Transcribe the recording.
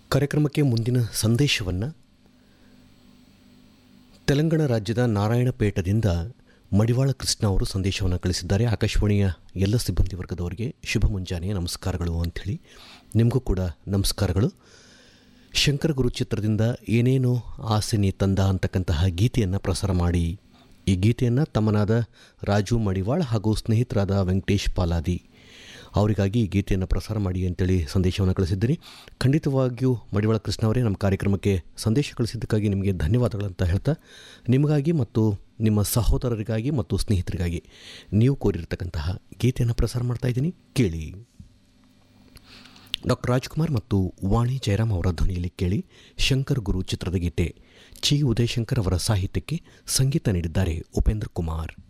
ಕಾರ್ಯಕ್ರಮಕ್ಕೆ ಮುಂದಿನ ಸಂದೇಶವನ್ನು ತೆಲಂಗಾಣ ರಾಜ್ಯದ ನಾರಾಯಣಪೇಟದಿಂದ ಮಡಿವಾಳ ಕೃಷ್ಣ ಅವರು ಸಂದೇಶವನ್ನು ಕಳಿಸಿದ್ದಾರೆ ಆಕಾಶವಾಣಿಯ ಎಲ್ಲ ಸಿಬ್ಬಂದಿ ವರ್ಗದವರಿಗೆ ಶುಭ ಮುಂಜಾನೆಯ ನಮಸ್ಕಾರಗಳು ಅಂಥೇಳಿ ನಿಮಗೂ ಕೂಡ ನಮಸ್ಕಾರಗಳು ಶಂಕರ ಗುರು ಚಿತ್ರದಿಂದ ಏನೇನೋ ಆಸೆ ನೀ ತಂದ ಅಂತಕ್ಕಂತಹ ಗೀತೆಯನ್ನು ಪ್ರಸಾರ ಮಾಡಿ ಈ ಗೀತೆಯನ್ನು ತಮ್ಮನಾದ ರಾಜು ಮಡಿವಾಳ್ ಹಾಗೂ ಸ್ನೇಹಿತರಾದ ವೆಂಕಟೇಶ್ ಪಾಲಾದಿ ಅವರಿಗಾಗಿ ಈ ಗೀತೆಯನ್ನು ಪ್ರಸಾರ ಮಾಡಿ ಅಂತೇಳಿ ಸಂದೇಶವನ್ನು ಕಳಿಸಿದ್ದೀನಿ ಖಂಡಿತವಾಗಿಯೂ ಮಡಿವಾಳ ಕೃಷ್ಣ ಅವರೇ ನಮ್ಮ ಕಾರ್ಯಕ್ರಮಕ್ಕೆ ಸಂದೇಶ ಕಳಿಸಿದ್ದಕ್ಕಾಗಿ ನಿಮಗೆ ಧನ್ಯವಾದಗಳಂತ ಹೇಳ್ತಾ ನಿಮಗಾಗಿ ಮತ್ತು ನಿಮ್ಮ ಸಹೋದರರಿಗಾಗಿ ಮತ್ತು ಸ್ನೇಹಿತರಿಗಾಗಿ ನೀವು ಕೋರಿರ್ತಕ್ಕಂತಹ ಗೀತೆಯನ್ನು ಪ್ರಸಾರ ಮಾಡ್ತಾ ಇದ್ದೀನಿ ಕೇಳಿ ಡಾಕ್ಟರ್ ರಾಜ್ಕುಮಾರ್ ಮತ್ತು ವಾಣಿ ಜಯರಾಮ್ ಅವರ ಧ್ವನಿಯಲ್ಲಿ ಕೇಳಿ ಶಂಕರ್ ಗುರು ಚಿತ್ರದ ಗೀತೆ ಚಿ ಉದಯಶಂಕರ್ ಅವರ ಸಾಹಿತ್ಯಕ್ಕೆ ಸಂಗೀತ ನೀಡಿದ್ದಾರೆ ಉಪೇಂದ್ರ ಕುಮಾರ್